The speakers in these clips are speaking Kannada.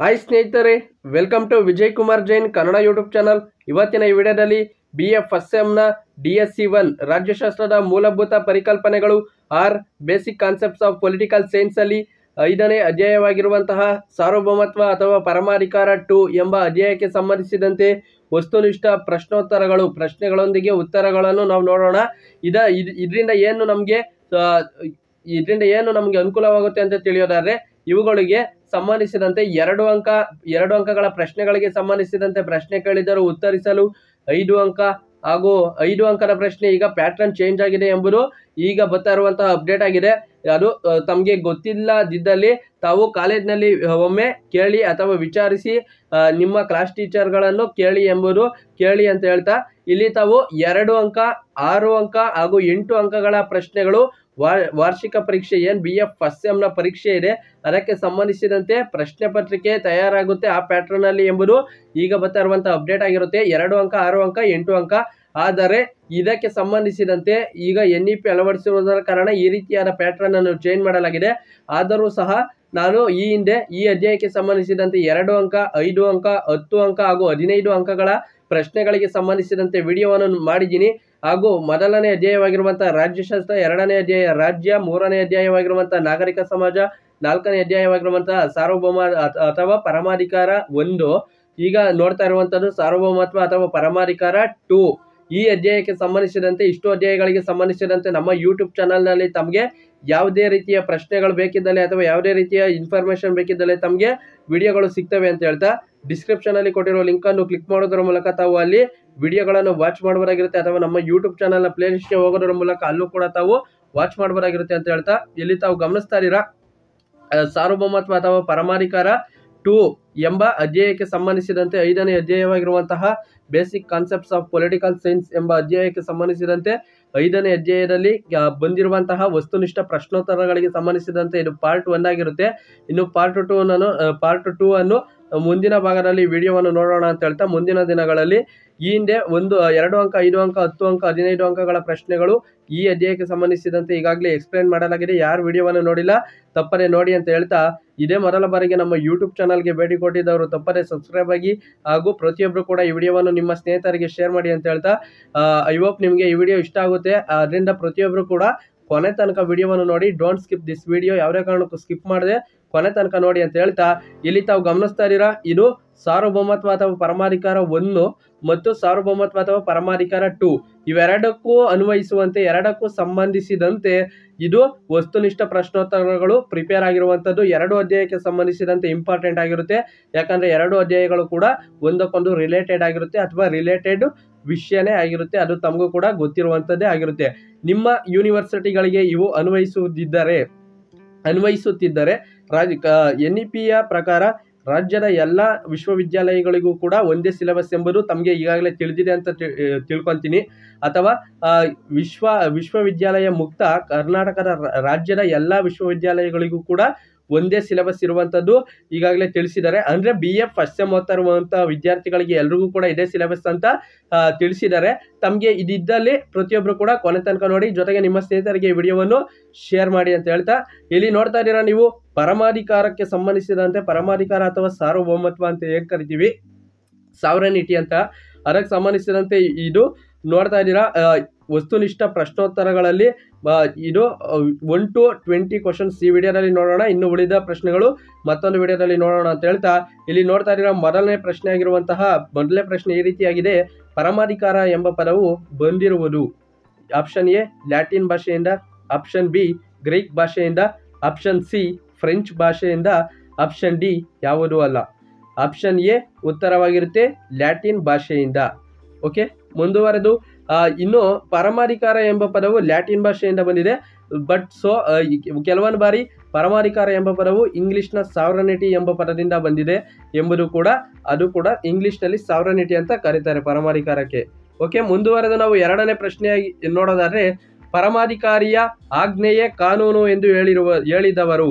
ಹಾಯ್ ಸ್ನೇಹಿತರೆ welcome to Vijay Kumar Jain Kannada YouTube channel ಇವತ್ತಿನ ಈ ವಿಡಿಯೋದಲ್ಲಿ ಬಿ ಎಫ್ ಫಸ್ಟ್ ಸೆಮ್ನ ಡಿ ಎಸ್ ಸಿ ಒನ್ ರಾಜ್ಯಶಾಸ್ತ್ರದ ಮೂಲಭೂತ ಪರಿಕಲ್ಪನೆಗಳು or basic concepts of political ಸೈನ್ಸಲ್ಲಿ ಐದನೇ ಅಧ್ಯಾಯವಾಗಿರುವಂತಹ ಸಾರ್ವಭೌಮತ್ವ ಅಥವಾ ಪರಮಾಧಿಕಾರ ಟು ಎಂಬ ಅಧ್ಯಾಯಕ್ಕೆ ಸಂಬಂಧಿಸಿದಂತೆ ವಸ್ತುನಿಷ್ಠ ಪ್ರಶ್ನೋತ್ತರಗಳು ಪ್ರಶ್ನೆಗಳೊಂದಿಗೆ ಉತ್ತರಗಳನ್ನು ನಾವು ನೋಡೋಣ ಇದ ಇದ್- ಇದರಿಂದ ಏನು ನಮಗೆ ಇದರಿಂದ ಏನು ನಮಗೆ ಅನುಕೂಲವಾಗುತ್ತೆ ಅಂತ ತಿಳಿಯೋದಾದ್ರೆ ಇವುಗಳಿಗೆ ಸಂಬಂಧಿಸಿದಂತೆ ಎರಡು ಅಂಕ ಎರಡು ಅಂಕಗಳ ಪ್ರಶ್ನೆಗಳಿಗೆ ಸಂಬಂಧಿಸಿದಂತೆ ಪ್ರಶ್ನೆ ಕೇಳಿದರೂ ಉತ್ತರಿಸಲು ಐದು ಅಂಕ ಹಾಗೂ ಐದು ಅಂಕದ ಪ್ರಶ್ನೆ ಈಗ ಪ್ಯಾಟರ್ನ್ ಚೇಂಜ್ ಆಗಿದೆ ಎಂಬುದು ಈಗ ಬರ್ತಾ ಇರುವಂತಹ ಅಪ್ಡೇಟ್ ಆಗಿದೆ ಅದು ಆ, ತಮಗೆ ಗೊತ್ತಿಲ್ಲದಿದ್ದಲ್ಲಿ ತಾವು ಕಾಲೇಜ್ನಲ್ಲಿ ಒಮ್ಮೆ ಕೇಳಿ ಅಥವಾ ವಿಚಾರಿಸಿ ಆ, ನಿಮ್ಮ ಕ್ಲಾಸ್ ಟೀಚರ್ಗಳನ್ನು ಕೇಳಿ ಎಂಬುದು ಕೇಳಿ ಅಂತ ಹೇಳ್ತಾ ಇಲ್ಲಿ ತಾವು ಎರಡು ಅಂಕ ಆರು ಅಂಕ ಹಾಗೂ ಎಂಟು ಅಂಕಗಳ ಪ್ರಶ್ನೆಗಳು ವಾ- ವಾರ್ಷಿಕ ಪರೀಕ್ಷೆ ಏನ್ ಬಿ ಎಫ್ ಫಸ್ಟ್ ಸೆಮ್ನ ಪರೀಕ್ಷೆ ಇದೆ ಅದಕ್ಕೆ ಸಂಬಂಧಿಸಿದಂತೆ ಪ್ರಶ್ನೆ ಪತ್ರಿಕೆ ತಯಾರಾಗುತ್ತೆ ಆ ಪ್ಯಾಟರ್ನ್ ಅಲ್ಲಿ ಎಂಬುದು ಈಗ ಬರ್ತಾ ಇರುವಂತಹ ಅಪ್ಡೇಟ್ ಆಗಿರುತ್ತೆ ಎರಡು ಅಂಕ ಆರು ಅಂಕ ಎಂಟು ಅಂಕ ಆದರೆ ಇದಕ್ಕೆ ಸಂಬಂಧಿಸಿದಂತೆ ಈಗ ಎನ್ ಇ ಪಿ ಅಳವಡಿಸಿರುವುದರ ಕಾರಣ ಈ ರೀತಿಯಾದ ಪ್ಯಾಟರ್ನ್ ಅನ್ನು ಚೇಂಜ್ ಮಾಡಲಾಗಿದೆ ಆದರೂ ಸಹ ನಾನು ಈ ಹಿಂದೆ ಈ ಅಧ್ಯಾಯಕ್ಕೆ ಸಂಬಂಧಿಸಿದಂತೆ ಎರಡು ಅಂಕ ಐದು ಅಂಕ ಹತ್ತು ಅಂಕ ಹಾಗೂ ಹದಿನೈದು ಅಂಕಗಳ ಪ್ರಶ್ನೆಗಳಿಗೆ ಸಂಬಂಧಿಸಿದಂತೆ ವಿಡಿಯೋವನ್ನು ಮಾಡಿದ್ದೀನಿ ಹಾಗೂ ಮೊದಲನೇ ಅಧ್ಯಾಯವಾಗಿರುವಂತಹ ರಾಜ್ಯಶಾಸ್ತ್ರ ಎರಡನೇ ಅಧ್ಯಾಯ ರಾಜ್ಯ ಮೂರನೇ ಅಧ್ಯಾಯವಾಗಿರುವಂತಹ ನಾಗರಿಕ ಸಮಾಜ ನಾಲ್ಕನೇ ಅಧ್ಯಾಯವಾಗಿರುವಂತಹ ಸಾರ್ವಭೌಮ ಅಥ- ಅಥವಾ ಪರಮಾಧಿಕಾರ ಒಂದು ಈಗ ನೋಡ್ತಾ ಇರುವಂತದ್ದು ಸಾರ್ವಭೌಮತ್ವ ಅಥವಾ ಪರಮಾಧಿಕಾರ ಟೂ ಈ ಅಧ್ಯಾಯಕ್ಕೆ ಸಂಬಂಧಿಸಿದಂತೆ ಇಷ್ಟು ಅಧ್ಯಾಯಗಳಿಗೆ ಸಂಬಂಧಿಸಿದಂತೆ ನಮ್ಮ ಯೂಟ್ಯೂಬ್ ಚಾನಲ್ನಲ್ಲಿ ತಮಗೆ ಯಾವುದೇ ರೀತಿಯ ಪ್ರಶ್ನೆಗಳು ಬೇಕಿದ್ದಲ್ಲಿ ಅಥವಾ ಯಾವುದೇ ರೀತಿಯ ಇನ್ಫಾರ್ಮೇಶನ್ ಬೇಕಿದ್ದಲ್ಲಿ ತಮಗೆ ವಿಡಿಯೋಗಳು ಸಿಗ್ತವೆ ಅಂತ ಹೇಳ್ತಾ ಡಿಸ್ಕ್ರಿಪ್ಷನ್ ಅಲ್ಲಿ ಕೊಟ್ಟಿರೋ ಲಿಂಕ್ ಅನ್ನು ಕ್ಲಿಕ್ ಮಾಡೋದ್ರ ಮೂಲಕ ತಾವು ಅಲ್ಲಿ ವಿಡಿಯೋಗಳನ್ನು ವಾಚ್ ಮಾಡಬಹುದಾಗಿರುತ್ತೆ ಅಥವಾ ನಮ್ಮ ಯೂಟ್ಯೂಬ್ ಚಾನಲ್ನ ಪ್ಲೇಲಿಸ್ಟ್ಗೆ ಹೋಗೋದ್ರ ಮೂಲಕ ಅಲ್ಲೂ ಕೂಡ ತಾವು ವಾಚ್ ಮಾಡಬಹುದಾಗಿರುತ್ತೆ ಅಂತ ಹೇಳ್ತಾ ಇಲ್ಲಿ ತಾವು ಗಮನಿಸ್ತಾ ಇದ್ದೀರಾ ಆ, ಸಾರ್ವಭೌಮತ್ವ ಅಥವಾ ಪರಮಾಧಿಕಾರ ಟೂ ಎಂಬ ಅಧ್ಯಾಯಕ್ಕೆ ಸಂಬಂಧಿಸಿದಂತೆ ಐದನೇ ಅಧ್ಯಾಯವಾಗಿರುವಂತಹ basic concepts of political science ಎಂಬ ಅಧ್ಯಾಯಕ್ಕೆ ಸಂಬಂಧಿಸಿದಂತೆ ಐದನೇ ಅಧ್ಯಾಯದಲ್ಲಿ ಆ, ಬಂದಿರುವಂತಹ ವಸ್ತುನಿಷ್ಠ ಪ್ರಶ್ನೋತ್ತರಗಳಿಗೆ ಸಂಬಂಧಿಸಿದಂತೆ ಇದು ಪಾರ್ಟ್ ಒನ್ ಆಗಿರುತ್ತೆ ಇನ್ನು ಪಾರ್ಟ್ ಟೂ ನಾನು ಪಾರ್ಟ್ ಟೂ ಅನ್ನು ಮುಂದಿನ ಭಾಗದಲ್ಲಿ ವಿಡಿಯೋವನ್ನು ನೋಡೋಣ ಅಂತ ಹೇಳ್ತಾ ಮುಂದಿನ ದಿನಗಳಲ್ಲಿ ಈ ಹಿಂದೆ ಒಂದು ಎರಡು ಅಂಕ ಐದು ಅಂಕ ಹತ್ತು ಅಂಕ ಹದಿನೈದು ಅಂಕಗಳ ಪ್ರಶ್ನೆಗಳು ಈ ಅಧ್ಯಾಯಕ್ಕೆ ಸಂಬಂಧಿಸಿದಂತೆ ಈಗಾಗಲೇ ಎಕ್ಸ್ಪ್ಲೈನ್ ಮಾಡಲಾಗಿದೆ ಯಾರು ವಿಡಿಯೋವನ್ನು ನೋಡಿಲ್ಲ ತಪ್ಪದೆ ನೋಡಿ ಅಂತ ಹೇಳ್ತಾ ಇದೇ ಮೊದಲ ಬಾರಿಗೆ ನಮ್ಮ ಯೂಟ್ಯೂಬ್ ಚಾನಲ್ಗೆ ಭೇಟಿ ಕೊಟ್ಟಿದ್ದವರು ತಪ್ಪದೆ ಸಬ್ಸ್ಕ್ರೈಬ್ ಆಗಿ ಹಾಗೂ ಪ್ರತಿಯೊಬ್ಬರು ಕೂಡ ಈ ವಿಡಿಯೋವನ್ನು ನಿಮ್ಮ ಸ್ನೇಹಿತರಿಗೆ ಶೇರ್ ಮಾಡಿ ಅಂತ ಹೇಳ್ತಾ ಐ ಹೋಪ್ ನಿಮಗೆ ಈ ವಿಡಿಯೋ ಇಷ್ಟ ಆಗುತ್ತೆ ಅದರಿಂದ ಪ್ರತಿಯೊಬ್ಬರು ಕೂಡ ಕೊನೆ ತನಕ ವಿಡಿಯೋವನ್ನು ನೋಡಿ ಡೋಂಟ್ ಸ್ಕಿಪ್ ದಿಸ್ ವಿಡಿಯೋ ಯಾವುದೇ ಕಾರಣಕ್ಕೂ ಸ್ಕಿಪ್ ಮಾಡದೆ ಕೊನೆ ತನಕ ನೋಡಿ ಅಂತ ಹೇಳ್ತಾ ಇಲ್ಲಿ ತಾವು ಗಮನಿಸ್ತಾ ಇದ್ದೀರಾ ಇದು ಸಾರ್ವಭೌಮತ್ವ ಅಥವಾ ಪರಮಾಧಿಕಾರ ಒಂದು ಮತ್ತು ಸಾರ್ವಭೌಮತ್ವ ಅಥವಾ ಪರಮಾಧಿಕಾರ ಟು ಇವೆರಡಕ್ಕೂ ಅನ್ವಯಿಸುವಂತೆ ಎರಡಕ್ಕೂ ಸಂಬಂಧಿಸಿದಂತೆ ಇದು ವಸ್ತುನಿಷ್ಠ ಪ್ರಶ್ನೋತ್ತರಗಳು ಪ್ರಿಪೇರ್ ಆಗಿರುವಂಥದ್ದು ಎರಡು ಅಧ್ಯಾಯಕ್ಕೆ ಸಂಬಂಧಿಸಿದಂತೆ ಇಂಪಾರ್ಟೆಂಟ್ ಆಗಿರುತ್ತೆ ಯಾಕಂದ್ರೆ ಎರಡು ಅಧ್ಯಾಯಗಳು ಕೂಡ ಒಂದಕ್ಕೊಂದು ರಿಲೇಟೆಡ್ ಆಗಿರುತ್ತೆ ಅಥವಾ ರಿಲೇಟೆಡ್ ವಿಷಯನೇ ಆಗಿರುತ್ತೆ ಅದು ತಮಗೂ ಕೂಡ ಗೊತ್ತಿರುವಂಥದ್ದೇ ಆಗಿರುತ್ತೆ ನಿಮ್ಮ ಯೂನಿವರ್ಸಿಟಿಗಳಿಗೆ ಇವು ಅನ್ವಯಿಸುವುದಿದ್ದರೆ ಅನ್ವಯಿಸುತ್ತಿದ್ದರೆ ರಾಜ್ ಎನ್ ಇ ಪಿಯ ಪ್ರಕಾರ ರಾಜ್ಯದ ಎಲ್ಲ ವಿಶ್ವವಿದ್ಯಾಲಯಗಳಿಗೂ ಕೂಡ ಒಂದೇ ಸಿಲೆಬಸ್ ಎಂಬುದು ತಮಗೆ ಈಗಾಗಲೇ ತಿಳಿದಿದೆ ಅಂತ ತಿ- ಆ, ತಿಳ್ಕೊಂತೀನಿ ಅಥವಾ ಆ, ವಿಶ್ವ ವಿಶ್ವವಿದ್ಯಾಲಯ ಮುಕ್ತ ಕರ್ನಾಟಕದ ರ- ರಾಜ್ಯದ ಎಲ್ಲ ವಿಶ್ವವಿದ್ಯಾಲಯಗಳಿಗೂ ಕೂಡ ಒಂದೇ ಸಿಲೆಬಸ್ ಇರುವಂಥದ್ದು ಈಗಾಗಲೇ ತಿಳಿಸಿದ್ದಾರೆ ಅಂದರೆ ಬಿ ಎಫ್ ಫಸ್ಟ್ ಸೆಮ್ ಓದ್ತಾ ಇರುವಂಥ ವಿದ್ಯಾರ್ಥಿಗಳಿಗೆ ಎಲ್ರಿಗೂ ಕೂಡ ಇದೇ ಸಿಲೆಬಸ್ ಅಂತ ಆ, ತಿಳಿಸಿದ್ದಾರೆ ತಮಗೆ ಇದಿದ್ದಲ್ಲಿ ಪ್ರತಿಯೊಬ್ಬರು ಕೂಡ ಕೊನೆ ತನಕ ನೋಡಿ ಜೊತೆಗೆ ನಿಮ್ಮ ಸ್ನೇಹಿತರಿಗೆ ಈ ವಿಡಿಯೋವನ್ನು ಶೇರ್ ಮಾಡಿ ಅಂತ ಹೇಳ್ತಾ ಇಲ್ಲಿ ನೋಡ್ತಾ ಇದ್ದೀರಾ ನೀವು ಪರಮಾಧಿಕಾರಕ್ಕೆ ಸಂಬಂಧಿಸಿದಂತೆ ಪರಮಾಧಿಕಾರ ಅಥವಾ ಸಾರ್ವಭೌಮತ್ವ ಅಂತ ಹೇಗೆ ಕರಿತೀವಿ ಸಾವರನಿಟಿ ಅಂತ ಅದಕ್ಕೆ ಸಂಬಂಧಿಸಿದಂತೆ ಇದು ನೋಡ್ತಾ ಇದ್ದೀರಾ ಆ, ವಸ್ತುನಿಷ್ಠ ಪ್ರಶ್ನೋತ್ತರಗಳಲ್ಲಿ ಆ, ಇದು ಒನ್ ಟು ಟ್ವೆಂಟಿ ಕ್ವಶನ್ಸ್ ಈ ವಿಡಿಯೋದಲ್ಲಿ ನೋಡೋಣ ಇನ್ನು ಉಳಿದ ಪ್ರಶ್ನೆಗಳು ಮತ್ತೊಂದು ವಿಡಿಯೋದಲ್ಲಿ ನೋಡೋಣ ಅಂತ ಹೇಳ್ತಾ ಇಲ್ಲಿ ನೋಡ್ತಾ ಇದ್ದೀರಾ ಮೊದಲನೇ ಪ್ರಶ್ನೆ ಆಗಿರುವಂತಹ ಮೊದಲನೇ ಪ್ರಶ್ನೆ ಈ ರೀತಿಯಾಗಿದೆ ಪರಮಾಧಿಕಾರ ಎಂಬ ಪದವು ಬಂದಿರುವುದು ಆಪ್ಷನ್ ಎ ಲ್ಯಾಟಿನ್ ಭಾಷೆಯಿಂದ ಆಪ್ಷನ್ ಬಿ ಗ್ರೀಕ್ ಭಾಷೆಯಿಂದ ಆಪ್ಷನ್ ಸಿ ಫ್ರೆಂಚ್ ಭಾಷೆಯಿಂದ ಆಪ್ಷನ್ ಡಿ ಯಾವುದೂ ಅಲ್ಲ ಆಪ್ಷನ್ ಎ ಉತ್ತರವಾಗಿರುತ್ತೆ ಲ್ಯಾಟಿನ್ ಭಾಷೆಯಿಂದ ಓಕೆ ಮುಂದುವರೆದು ಆ, ಇನ್ನು ಪರಮಾಧಿಕಾರ ಎಂಬ ಪದವು ಲ್ಯಾಟಿನ್ ಭಾಷೆಯಿಂದ ಬಂದಿದೆ ಬಟ್ ಸೊ ಕೆಲವೊಂದು ಬಾರಿ ಪರಮಾಧಿಕಾರ ಎಂಬ ಪದವು ಇಂಗ್ಲಿಷ್ನ ಸಾವರನಿಟಿ ಎಂಬ ಪದದಿಂದ ಬಂದಿದೆ ಎಂಬುದು ಕೂಡ ಅದು ಕೂಡ ಇಂಗ್ಲಿಷ್ನಲ್ಲಿ ಸಾವರನಿಟಿ ಅಂತ ಕರೀತಾರೆ ಪರಮಾಧಿಕಾರಕ್ಕೆ ಓಕೆ ಮುಂದುವರೆದು ನಾವು ಎರಡನೇ ಪ್ರಶ್ನೆಯಾಗಿ ನೋಡೋದಾದ್ರೆ ಪರಮಾಧಿಕಾರಿಯ ಆಜ್ಞೆಯೇ ಕಾನೂನು ಎಂದು ಹೇಳಿರುವ ಹೇಳಿದವರು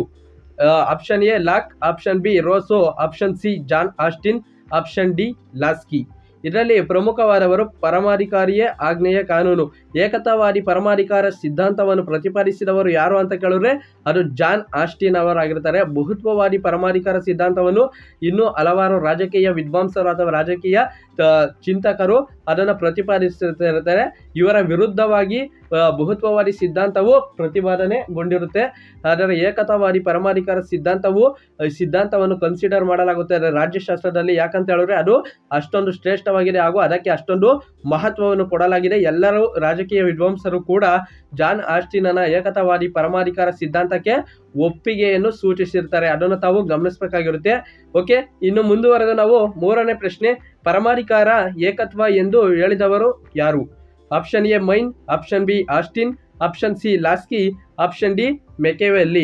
option A Locke option B Rousseau option C John Austin option D Laski ಇದರಲ್ಲಿ ಪ್ರಮುಖವಾದವರು ಪರಮಾಧಿಕಾರಿಯೇ ಆಜ್ಞೆಯ ಕಾನೂನು ಏಕತಾವಾದಿ ಪರಮಾಧಿಕಾರ ಸಿದ್ಧಾಂತವನ್ನು ಪ್ರತಿಪಾದಿಸಿದವರು ಯಾರು ಅಂತ ಕೇಳಿದ್ರೆ ಅದು ಜಾನ್ ಆಸ್ಟಿನ್ ಅವರಾಗಿರ್ತಾರೆ ಬಹುತ್ವವಾದಿ ಪರಮಾಧಿಕಾರ ಸಿದ್ಧಾಂತವನ್ನು ಇನ್ನೂ ಹಲವಾರು ರಾಜಕೀಯ ವಿದ್ವಾಂಸರು ಅಥವಾ ರಾಜಕೀಯ ತ- ಚಿಂತಕರು ಅದನ್ನು ಪ್ರತಿಪಾದಿಸುತ್ತಿರ್ತಾರೆ ಇವರ ವಿರುದ್ಧವಾಗಿ ಆ, ಬಹುತ್ವವಾದಿ ಸಿದ್ಧಾಂತವು ಪ್ರತಿಪಾದನೆಗೊಂಡಿರುತ್ತೆ ಆದರೆ ಏಕತಾವಾದಿ ಪರಮಾಧಿಕಾರ ಸಿದ್ಧಾಂತವು ಆ, ಸಿದ್ಧಾಂತವನ್ನು ಕನ್ಸಿಡರ್ ಮಾಡಲಾಗುತ್ತೆ ಅದರ ರಾಜ್ಯಶಾಸ್ತ್ರದಲ್ಲಿ ಯಾಕಂತ ಹೇಳಿದ್ರೆ ಅದು ಅಷ್ಟೊಂದು ಶ್ರೇಷ್ಠವಾಗಿದೆ ಹಾಗೂ ಅದಕ್ಕೆ ಅಷ್ಟೊಂದು ಮಹತ್ವವನ್ನು ಕೊಡಲಾಗಿದೆ ಎಲ್ಲರೂ ರಾಜಕೀಯ ವಿದ್ವಾಂಸರು ಕೂಡ ಜಾನ್ ಆಸ್ಟಿನನ ಏಕತಾವಾದಿ ಪರಮಾಧಿಕಾರ ಸಿದ್ಧಾಂತಕ್ಕೆ ಒಪ್ಪಿಗೆಯನ್ನು ಸೂಚಿಸಿರ್ತಾರೆ ಅದನ್ನು ತಾವು ಗಮನಿಸಬೇಕಾಗಿರುತ್ತೆ ಓಕೆ ಇನ್ನು ಮುಂದುವರೆದು ನಾವು ಮೂರನೇ ಪ್ರಶ್ನೆ ಪರಮಾಧಿಕಾರ ಏಕತ್ವ ಎಂದು ಹೇಳಿದವರು ಯಾರು option A Maine option B Austin option C Laski option D Machiavelli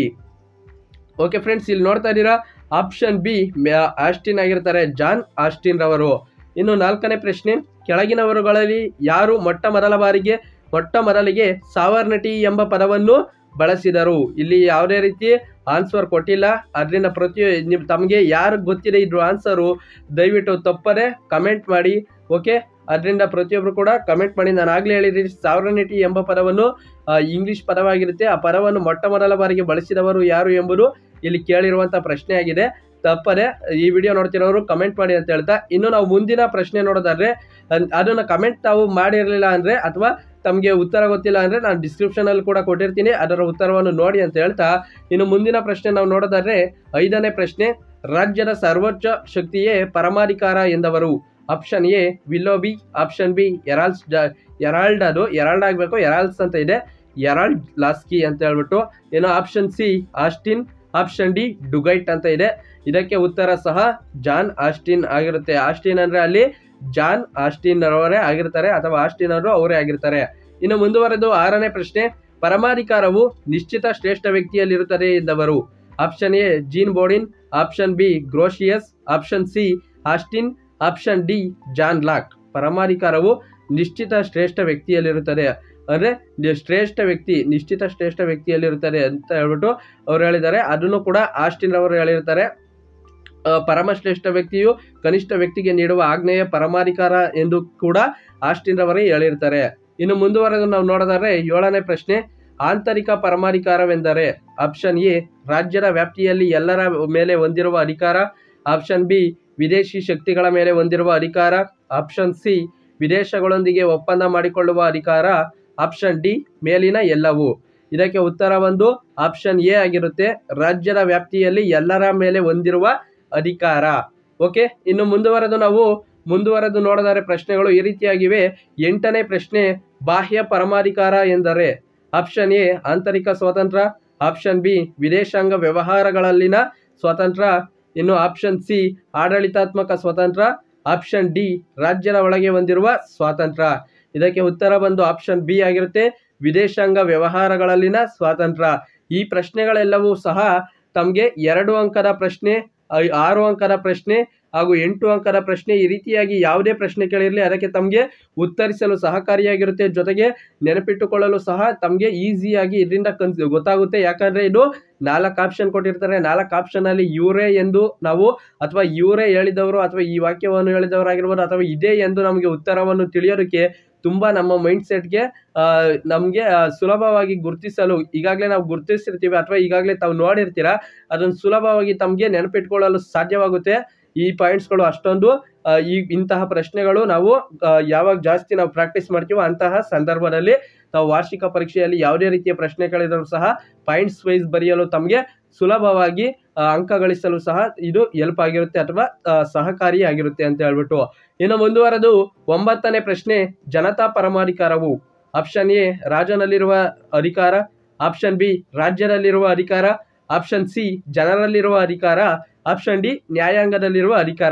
okay friends ಇಲ್ಲಿ ನೋಡ್ತಾ ಇದ್ದೀರಾ ಆಪ್ಷನ್ ಬಿ ಆಸ್ಟಿನ್ ಆಗಿರ್ತಾರೆ ಜಾನ್ ಆಸ್ಟಿನ್ ರವರು ಇನ್ನು ನಾಲ್ಕನೇ ಪ್ರಶ್ನೆ ಕೆಳಗಿನವರುಗಳಲ್ಲಿ ಯಾರು ಮೊಟ್ಟ ಮೊದಲ ಬಾರಿಗೆ ಮೊಟ್ಟ ಮೊದಲಿಗೆ ಸಾವರ್ನಟಿ ಎಂಬ ಪದವನ್ನು ಬಳಸಿದರು ಇಲ್ಲಿ ಯಾವುದೇ ರೀತಿ ಆನ್ಸರ್ ಕೊಟ್ಟಿಲ್ಲ ಅದರಿಂದ ಪ್ರತಿ ನಿಮ್ ತಮಗೆ ಯಾರು ಗೊತ್ತಿದೆ ಇದ್ರ ಆನ್ಸರು ದಯವಿಟ್ಟು ತಪ್ಪದೆ ಕಮೆಂಟ್ ಮಾಡಿ ಓಕೆ ಅದರಿಂದ ಪ್ರತಿಯೊಬ್ಬರು ಕೂಡ ಕಮೆಂಟ್ ಮಾಡಿ ನಾನು ಆಗಲೇ ಹೇಳಿದ್ದೀನಿ ಸಾವರ್ನಿಟಿ ಎಂಬ ಪದವನ್ನು ಆ, ಇಂಗ್ಲಿಷ್ ಪದವಾಗಿರುತ್ತೆ ಆ ಪದವನ್ನು ಮೊಟ್ಟ ಮೊದಲ ಬಾರಿಗೆ ಬಳಸಿದವರು ಯಾರು ಎಂಬುದು ಇಲ್ಲಿ ಕೇಳಿರುವಂಥ ಪ್ರಶ್ನೆ ಆಗಿದೆ ತಪ್ಪದೆ ಈ ವಿಡಿಯೋ ನೋಡ್ತಿರೋರು ಕಮೆಂಟ್ ಮಾಡಿ ಅಂತ ಹೇಳ್ತಾ ಇನ್ನು ನಾವು ಮುಂದಿನ ಪ್ರಶ್ನೆ ನೋಡೋದಾದ್ರೆ ಅನ್- ಅದನ್ನ ಕಮೆಂಟ್ ತಾವು ಮಾಡಿರಲಿಲ್ಲ ಅಂದ್ರೆ ಅಥವಾ ತಮಗೆ ಉತ್ತರ ಗೊತ್ತಿಲ್ಲ ಅಂದ್ರೆ ನಾನು ಡಿಸ್ಕ್ರಿಪ್ಷನ್ ಅಲ್ಲಿ ಕೂಡ ಕೊಟ್ಟಿರ್ತೀನಿ ಅದರ ಉತ್ತರವನ್ನು ನೋಡಿ ಅಂತ ಹೇಳ್ತಾ ಇನ್ನು ಮುಂದಿನ ಪ್ರಶ್ನೆ ನಾವು ನೋಡೋದಾದ್ರೆ ಐದನೇ ಪ್ರಶ್ನೆ ರಾಜ್ಯದ ಸರ್ವೋಚ್ಚ ಶಕ್ತಿಯೇ ಪರಮಾಧಿಕಾರ ಎಂದವರು option A Willoughby option B ಎರಾಲ್ಸ್ ಎರಾಲ್ಡ್ ಅದು ಎರಾಲ್ಡ್ ಆಗಬೇಕು ಎರಾಲ್ಸ್ ಅಂತ ಇದೆ ಎರಾಲ್ಡ್ ಲಾಸ್ಕಿ ಅಂತ ಹೇಳ್ಬಿಟ್ಟು ಏನೋ option C Austin option D Duguit ಅಂತ ಇದೆ ಇದಕ್ಕೆ ಉತ್ತರ ಸಹ ಜಾನ್ ಆಸ್ಟಿನ್ ಆಗಿರುತ್ತೆ ಆಸ್ಟಿನ್ ಅಂದ್ರೆ ಅಲ್ಲಿ ಜಾನ್ ಆಸ್ಟಿನ್ ಅವರೇ ಆಗಿರ್ತಾರೆ ಅಥವಾ ಆಸ್ಟಿನ್ ಅವರು ಅವರೇ ಆಗಿರ್ತಾರೆ ಇನ್ನು ಮುಂದುವರೆದು ಆರನೇ ಪ್ರಶ್ನೆ ಪರಮಾಧಿಕಾರವು ನಿಶ್ಚಿತ ಶ್ರೇಷ್ಠ ವ್ಯಕ್ತಿಯಲ್ಲಿರುತ್ತದೆ ಎಂದವರು option A Jean Bodin option B Grotius option C Austin option D John Locke ಪರಮಾಧಿಕಾರವು ನಿಶ್ಚಿತ ಶ್ರೇಷ್ಠ ವ್ಯಕ್ತಿಯಲ್ಲಿರುತ್ತದೆ ಅಂದ್ರೆ ನಿ- ಶ್ರೇಷ್ಠ ವ್ಯಕ್ತಿ ನಿಶ್ಚಿತ ಶ್ರೇಷ್ಠ ವ್ಯಕ್ತಿಯಲ್ಲಿರುತ್ತದೆ ಅಂತ ಹೇಳ್ಬಿಟ್ಟು ಅವ್ರು ಹೇಳಿದ್ದಾರೆ ಅದನ್ನು ಕೂಡ ಆಸ್ಟಿನ್ ಅವರು ಹೇಳಿರ್ತಾರೆ ಆ, ಪರಮಶ್ರೇಷ್ಠ ವ್ಯಕ್ತಿಯು ಕನಿಷ್ಠ ವ್ಯಕ್ತಿಗೆ ನೀಡುವ ಆಜ್ಞೆಯ ಪರಮಾಧಿಕಾರ ಎಂದು ಕೂಡ ಆಸ್ಟಿನ್ ರವರೇ ಹೇಳಿರ್ತಾರೆ ಇನ್ನು ಮುಂದುವರೆದು ನಾವು ನೋಡೋದಾದ್ರೆ ಏಳನೇ ಪ್ರಶ್ನೆ ಆಂತರಿಕ ಪರಮಾಧಿಕಾರವೆಂದರೆ ಆಪ್ಷನ್ ಎ ರಾಜ್ಯದ ವ್ಯಾಪ್ತಿಯಲ್ಲಿ ಎಲ್ಲರ ಮೇಲೆ ಹೊಂದಿರುವ ಅಧಿಕಾರ ಆಪ್ಷನ್ ಬಿ ವಿದೇಶಿ ಶಕ್ತಿಗಳ ಮೇಲೆ ಹೊಂದಿರುವ ಅಧಿಕಾರ ಆಪ್ಷನ್ ಸಿ ವಿದೇಶಗಳೊಂದಿಗೆ ಒಪ್ಪಂದ ಮಾಡಿಕೊಳ್ಳುವ ಅಧಿಕಾರ ಆಪ್ಷನ್ ಡಿ ಮೇಲಿನ ಎಲ್ಲವೂ ಇದಕ್ಕೆ ಉತ್ತರ ಒಂದು ಆಪ್ಷನ್ ಎ ಆಗಿರುತ್ತೆ ರಾಜ್ಯದ ವ್ಯಾಪ್ತಿಯಲ್ಲಿ ಎಲ್ಲರ ಮೇಲೆ ಹೊಂದಿರುವ ಅಧಿಕಾರ ಓಕೆ ಇನ್ನು ಮುಂದುವರೆದು ನಾವು ಮುಂದುವರೆದು ನೋಡಿದರೆ ಪ್ರಶ್ನೆಗಳು ಈ ರೀತಿಯಾಗಿವೆ ಎಂಟನೇ ಪ್ರಶ್ನೆ ಬಾಹ್ಯ ಪರಮಾಧಿಕಾರ ಎಂದರೆ ಆಪ್ಷನ್ ಎ ಆಂತರಿಕ ಸ್ವಾತಂತ್ರ್ಯ ಆಪ್ಷನ್ ಬಿ ವಿದೇಶಾಂಗ ವ್ಯವಹಾರಗಳಲ್ಲಿನ ಸ್ವಾತಂತ್ರ್ಯ ಇನ್ನು ಆಪ್ಷನ್ ಸಿ ಆಡಳಿತಾತ್ಮಕ ಸ್ವಾತಂತ್ರ್ಯ ಆಪ್ಷನ್ ಡಿ ರಾಜ್ಯದ ಒಳಗೆ ಹೊಂದಿರುವ ಸ್ವಾತಂತ್ರ್ಯ ಇದಕ್ಕೆ ಉತ್ತರ ಬಂದು ಆಪ್ಷನ್ ಬಿ ಆಗಿರುತ್ತೆ ವಿದೇಶಾಂಗ ವ್ಯವಹಾರಗಳಲ್ಲಿನ ಸ್ವಾತಂತ್ರ್ಯ ಈ ಪ್ರಶ್ನೆಗಳೆಲ್ಲವೂ ಸಹ ತಮಗೆ ಎರಡು ಅಂಕದ ಪ್ರಶ್ನೆ ಐ- ಆರು ಅಂಕದ ಪ್ರಶ್ನೆ ಹಾಗೂ ಎಂಟು ಅಂಕದ ಪ್ರಶ್ನೆ ಈ ರೀತಿಯಾಗಿ ಯಾವುದೇ ಪ್ರಶ್ನೆ ಕೇಳಿರಲಿ ಅದಕ್ಕೆ ತಮಗೆ ಉತ್ತರಿಸಲು ಸಹಕಾರಿಯಾಗಿರುತ್ತೆ ಜೊತೆಗೆ ನೆನಪಿಟ್ಟುಕೊಳ್ಳಲು ಸಹ ತಮಗೆ ಈಸಿಯಾಗಿ ಇದರಿಂದ ಕನ್ ಗೊತ್ತಾಗುತ್ತೆ ಯಾಕಂದ್ರೆ ಇದು ನಾಲ್ಕು ಆಪ್ಷನ್ ಕೊಟ್ಟಿರ್ತಾರೆ ನಾಲ್ಕು ಆಪ್ಷನ್ ಅಲ್ಲಿ ಇವರೇ ಎಂದು ನಾವು ಅಥವಾ ಇವರೇ ಹೇಳಿದವರು ಅಥವಾ ಈ ವಾಕ್ಯವನ್ನು ಹೇಳಿದವರಾಗಿರ್ಬೋದು ಅಥವಾ ಇದೇ ಎಂದು ನಮಗೆ ಉತ್ತರವನ್ನು ತಿಳಿಯೋದಕ್ಕೆ ತುಂಬಾ ನಮ್ಮ ಮೈಂಡ್ ಸೆಟ್ಗೆ ನಮಗೆ ಸುಲಭವಾಗಿ ಗುರುತಿಸಲು ಈಗಾಗಲೇ ನಾವು ಗುರುತಿಸಿರ್ತೀವಿ ಅಥವಾ ಈಗಾಗಲೇ ತಾವು ನೋಡಿರ್ತೀರಾ ಅದನ್ನು ಸುಲಭವಾಗಿ ತಮಗೆ ನೆನಪಿಟ್ಕೊಳ್ಳಲು ಸಾಧ್ಯವಾಗುತ್ತೆ ಈ ಪಾಯಿಂಟ್ಸ್ಗಳು ಅಷ್ಟೊಂದು ಆ, ಈ ಇಂತಹ ಪ್ರಶ್ನೆಗಳು ನಾವು ಆ, ಯಾವಾಗ ಜಾಸ್ತಿ ನಾವು ಪ್ರಾಕ್ಟೀಸ್ ಮಾಡ್ತೀವೋ ಅಂತಹ ಸಂದರ್ಭದಲ್ಲಿ ನಾವು ವಾರ್ಷಿಕ ಪರೀಕ್ಷೆಯಲ್ಲಿ ಯಾವುದೇ ರೀತಿಯ ಪ್ರಶ್ನೆಗಳಿದ್ರೂ ಸಹ ಪಾಯಿಂಟ್ಸ್ ವೈಸ್ ಬರೆಯಲು ತಮಗೆ ಸುಲಭವಾಗಿ ಆ, ಅಂಕ ಗಳಿಸಲು ಸಹ ಇದು ಹೆಲ್ಪ್ ಆಗಿರುತ್ತೆ ಅಥವಾ ಆ, ಸಹಕಾರಿಯಾಗಿರುತ್ತೆ ಅಂತ ಹೇಳ್ಬಿಟ್ಟು ಇನ್ನು ಮುಂದುವರೆದು ಒಂಬತ್ತನೇ ಪ್ರಶ್ನೆ ಜನತಾ ಪರಮಾಧಿಕಾರವು ಆಪ್ಷನ್ ಎ ರಾಜನಲ್ಲಿರುವ ಅಧಿಕಾರ ಆಪ್ಷನ್ ಬಿ ರಾಜ್ಯದಲ್ಲಿರುವ ಅಧಿಕಾರ ಆಪ್ಷನ್ ಸಿ ಜನರಲ್ಲಿರುವ ಅಧಿಕಾರ ಆಪ್ಷನ್ ಡಿ ನ್ಯಾಯಾಂಗದಲ್ಲಿರುವ ಅಧಿಕಾರ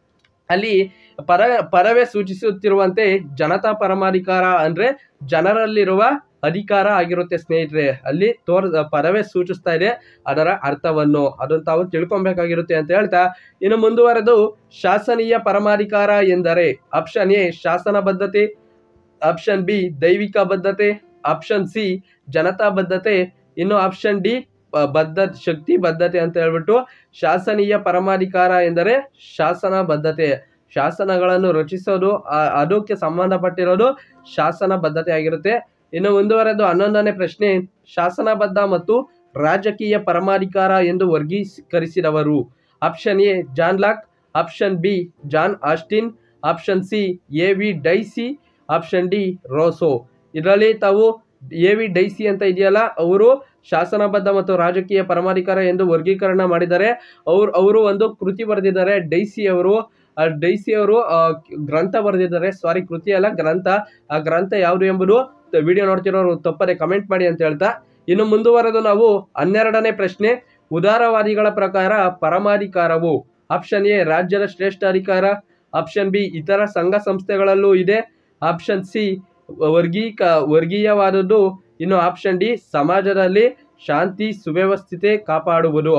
ಅಲ್ಲಿ ಪದ ಪದವೇ ಸೂಚಿಸುತ್ತಿರುವಂತೆ ಜನತಾ ಪರಮಾಧಿಕಾರ ಅಂದ್ರೆ ಜನರಲ್ಲಿರುವ ಅಧಿಕಾರ ಆಗಿರುತ್ತೆ ಸ್ನೇಹಿತರೆ ಅಲ್ಲಿ ತೋರ್ ಪದವೇ ಸೂಚಿಸ್ತಾ ಇದೆ ಅದರ ಅರ್ಥವನ್ನು ಅದನ್ನು ತಾವು ತಿಳ್ಕೊಬೇಕಾಗಿರುತ್ತೆ ಅಂತ ಹೇಳ್ತಾ ಇನ್ನು ಮುಂದುವರೆದು ಶಾಸನೀಯ ಪರಮಾಧಿಕಾರ ಎಂದರೆ ಆಪ್ಷನ್ ಎ ಶಾಸನ ಬದ್ಧತೆ ಆಪ್ಷನ್ ಬಿ ದೈವಿಕ ಬದ್ಧತೆ ಆಪ್ಷನ್ ಸಿ ಜನತಾ ಬದ್ಧತೆ ಇನ್ನು ಆಪ್ಷನ್ ಡಿ ಬ- ಬದ್ಧ ಶಕ್ತಿ ಬದ್ಧತೆ ಅಂತ ಹೇಳ್ಬಿಟ್ಟು ಶಾಸನೀಯ ಪರಮಾಧಿಕಾರ ಎಂದರೆ ಶಾಸನ ಬದ್ಧತೆ ಶಾಸನಗಳನ್ನು ರಚಿಸೋದು ಆ- ಅದಕ್ಕೆ ಸಂಬಂಧಪಟ್ಟಿರೋದು ಶಾಸನ ಬದ್ಧತೆ ಆಗಿರುತ್ತೆ ಇನ್ನು ಮುಂದುವರೆದು ಹನ್ನೊಂದನೇ ಪ್ರಶ್ನೆ ಶಾಸನಬದ್ಧ ಮತ್ತು ರಾಜಕೀಯ ಪರಮಾಧಿಕಾರ ಎಂದು ವರ್ಗೀಕರಿಸಿದವರು option A John Locke option B John Austin option C A V Dicey option D Rousseau ಇದರಲ್ಲಿ ತಾವು ಎ ವಿ ಡೈಸಿ ಅಂತ ಇದೆಯಲ್ಲ ಅವರು ಶಾಸನಬದ್ಧ ಮತ್ತು ರಾಜಕೀಯ ಪರಮಾಧಿಕಾರ ಎಂದು ವರ್ಗೀಕರಣ ಮಾಡಿದ್ದಾರೆ ಅವ್ರು ಅವರು ಒಂದು ಕೃತಿ ಬರೆದಿದ್ದಾರೆ ಡೈಸಿ ಅವರು ಆ ಡೈಸಿ ಅವರು ಆ, ಗ್ರಂಥ ಬರೆದಿದ್ದಾರೆ ಸಾರಿ ಕೃತಿ ಅಲ್ಲ ಗ್ರಂಥ ಆ ಗ್ರಂಥ ಯಾವುದು ಎಂಬುದು ವಿಡಿಯೋ ನೋಡ್ತಿರೋರು ತಪ್ಪದೆ ಕಮೆಂಟ್ ಮಾಡಿ ಅಂತ ಹೇಳ್ತಾ ಇನ್ನು ಮುಂದುವರೆದು ನಾವು ಹನ್ನೆರಡನೇ ಪ್ರಶ್ನೆ ಉದಾರವಾದಿಗಳ ಪ್ರಕಾರ ಪರಮಾಧಿಕಾರವು ಆಪ್ಷನ್ ಎ ರಾಜ್ಯದ ಶ್ರೇಷ್ಠ ಅಧಿಕಾರ ಆಪ್ಷನ್ ಬಿ ಇತರ ಸಂಘ ಸಂಸ್ಥೆಗಳಲ್ಲೂ ಇದೆ ಆಪ್ಷನ್ ಸಿ ವರ್ಗೀಕ ವರ್ಗೀಯವಾದದ್ದು ಇನ್ನು ಆಪ್ಷನ್ ಡಿ ಸಮಾಜದಲ್ಲಿ ಶಾಂತಿ ಸುವ್ಯವಸ್ಥಿತೆ ಕಾಪಾಡುವುದು